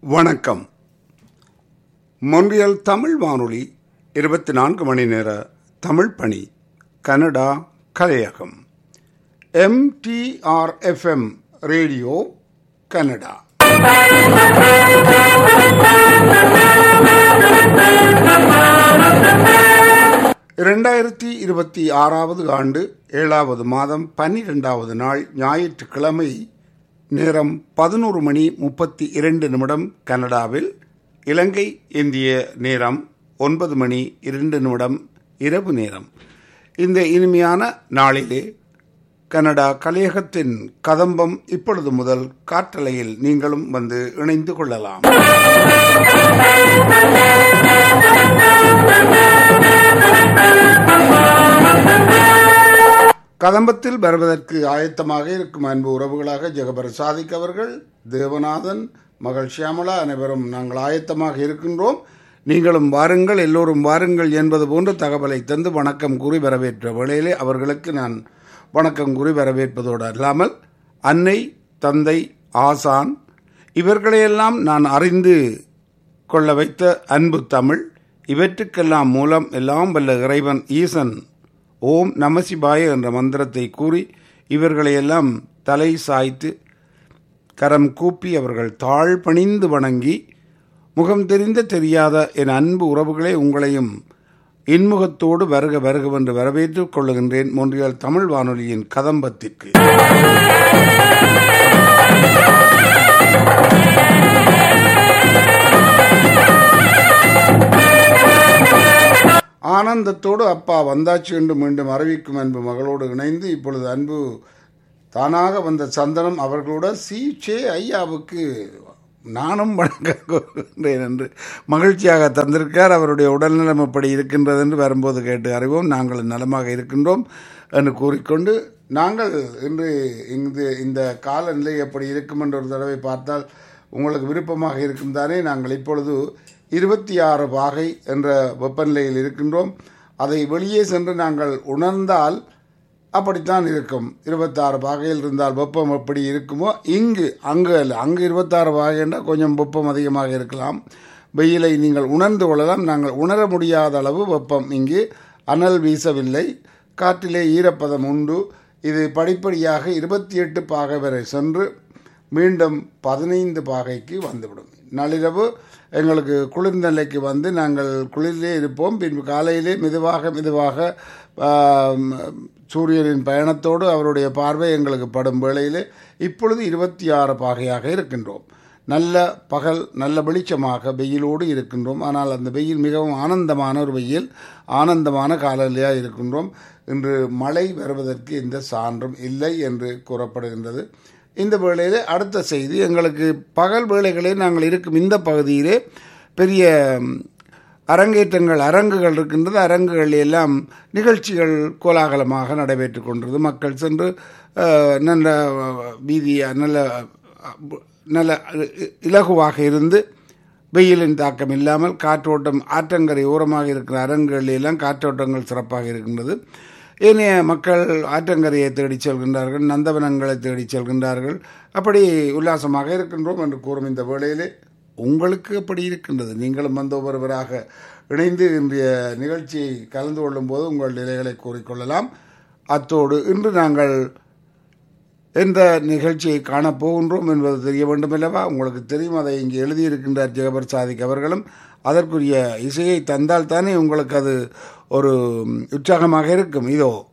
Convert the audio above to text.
வணக்கம் மொன்றியல் தமிழ் வானொலி இருபத்தி நான்கு மணி நேர தமிழ் பணி கனடா கலையகம் எம்டிஆர்எஃப்எம் ரேடியோ கனடா இரண்டாயிரத்தி இருபத்தி ஆறாவது ஆண்டு ஏழாவது மாதம் பன்னிரெண்டாவது நாள் ஞாயிற்றுக்கிழமை நேரம் பதினோரு மணி முப்பத்தி இரண்டு நிமிடம் கனடாவில் இலங்கை இந்திய நேரம் ஒன்பது மணி இரண்டு நிமிடம் இரவு நேரம் இந்த இனிமையான நாளிலே கனடா கலையகத்தின் கதம்பம் இப்பொழுது முதல் காற்றலையில் நீங்களும் வந்து இணைந்து கொள்ளலாம் கதம்பத்தில் வருவதற்கு ஆயத்தமாக இருக்கும் அன்பு உறவுகளாக ஜெகபர் சாதிக் அவர்கள் தேவநாதன் மகள் ஷியாமலா அனைவரும் நாங்கள் ஆயத்தமாக இருக்கின்றோம் நீங்களும் வாருங்கள் எல்லோரும் வாருங்கள் என்பது போன்ற தகவலை தந்து வணக்கம் கூறி வரவேற்ற வேளையிலே அவர்களுக்கு நான் வணக்கம் கூறி வரவேற்பதோடு அல்லாமல் அன்னை தந்தை ஆசான் இவர்களையெல்லாம் நான் அறிந்து கொள்ள வைத்த அன்பு தமிழ் இவற்றுக்கெல்லாம் மூலம் எல்லாம் வல்ல இறைவன் ஈசன் ஓம் நமசிபாய என்ற மந்திரத்தை கூறி இவர்களையெல்லாம் தலை சாய்த்து கரம் கூப்பி அவர்கள் தாழ் பணிந்து வணங்கி முகம் தெரிந்த தெரியாத என் அன்பு உறவுகளே உங்களையும் இன்முகத்தோடு வருக வருகவென்று வரவேற்றுக் கொள்ளுகின்றேன் மொன்றியால் தமிழ் வானொலியின் கதம்பத்திற்கு ஆனந்தத்தோடு அப்பா வந்தாச்சு என்று மீண்டும் அறிவிக்கும் அன்பு மகளோடு இணைந்து இப்பொழுது அன்பு தானாக வந்த சந்தனம் அவர்களோட சி சே ஐயாவுக்கு நானும் வணக்கம் கூறுகின்றேன் என்று மகிழ்ச்சியாக தந்திருக்கார் அவருடைய உடல்நலம் எப்படி இருக்கின்றது என்று வரும்போது கேட்டு அறிவோம் நாங்கள் நலமாக இருக்கின்றோம் என்று கூறிக்கொண்டு நாங்கள் இன்று இங்கு இந்த காலநிலை எப்படி இருக்கும் என்று ஒரு தடவை பார்த்தால் உங்களுக்கு விருப்பமாக இருக்கும் தானே நாங்கள் இப்பொழுது இருபத்தி ஆறு பாகை என்ற வெப்பநிலையில் இருக்கின்றோம் அதை வெளியே சென்று நாங்கள் உணர்ந்தால் அப்படித்தான் இருக்கும் இருபத்தாறு பாகையில் இருந்தால் வெப்பம் எப்படி இருக்குமோ இங்கு அங்கு அல்ல அங்கு இருபத்தாறு பாகை என்றால் கொஞ்சம் வெப்பம் அதிகமாக இருக்கலாம் வெயிலை நீங்கள் உணர்ந்து கொள்ளலாம் நாங்கள் உணர முடியாத அளவு வெப்பம் இங்கு அனல் வீசவில்லை காற்றிலே ஈரப்பதம் உண்டு இது படிப்படியாக இருபத்தி எட்டு பாகை வரை சென்று மீண்டும் பதினைந்து பாகைக்கு வந்துவிடும் நள்ளிரவு எங்களுக்கு குளிர்ந்த நிலைக்கு வந்து நாங்கள் குளிரிலே இருப்போம் பின்பு காலையிலே மெதுவாக மெதுவாக சூரியனின் பயணத்தோடு அவருடைய பார்வை எங்களுக்கு படும் வேளையிலே இப்பொழுது இருபத்தி ஆறு பாகையாக இருக்கின்றோம் நல்ல பகல் நல்ல வெளிச்சமாக வெயிலோடு இருக்கின்றோம் ஆனால் அந்த வெயில் மிகவும் ஆனந்தமான ஒரு வெயில் ஆனந்தமான காலநிலையாக இருக்கின்றோம் இன்று மழை வருவதற்கு எந்த சான்றும் இல்லை என்று கூறப்படுகின்றது இந்த வேளையில் அடுத்த செய்தி எங்களுக்கு பகல் வேளைகளில் நாங்கள் இருக்கும் இந்த பகுதியிலே பெரிய அரங்கேற்றங்கள் அரங்குகள் இருக்கின்றது அரங்குகள் எல்லாம் நிகழ்ச்சிகள் கோலாகலமாக நடைபெற்று கொண்டது மக்கள் சென்று நல்ல வீதியாக நல்ல நல்ல இலகுவாக இருந்து வெயிலின் தாக்கம் இல்லாமல் காற்றோட்டம் ஆற்றங்கரை ஓரமாக இருக்கிற அரங்குகளில் எல்லாம் காற்றோட்டங்கள் சிறப்பாக இருக்கின்றது ஏனைய மக்கள் ஆற்றங்கரையை தேடி செல்கின்றார்கள் நந்தவனங்களை தேடி செல்கின்றார்கள் அப்படி உல்லாசமாக இருக்கின்றோம் என்று கூறும் இந்த வேளையிலே உங்களுக்கு அப்படி இருக்கின்றது நீங்களும் வந்த ஒருவராக இணைந்து இன்றைய நிகழ்ச்சியை கலந்து கொள்ளும் போது உங்கள் நிலைகளை கூறிக்கொள்ளலாம் அத்தோடு இன்று நாங்கள் எந்த நிகழ்ச்சியை காணப்போகின்றோம் என்பது தெரிய வேண்டுமல்லவா உங்களுக்கு தெரியும் அதை இங்கே எழுதியிருக்கின்றார் ஜெகபர் சாதிக் அவர்களும் அதற்குரிய இசையை தந்தால் தானே உங்களுக்கு அது ஒரு உற்சாகமாக இருக்கும் இதோ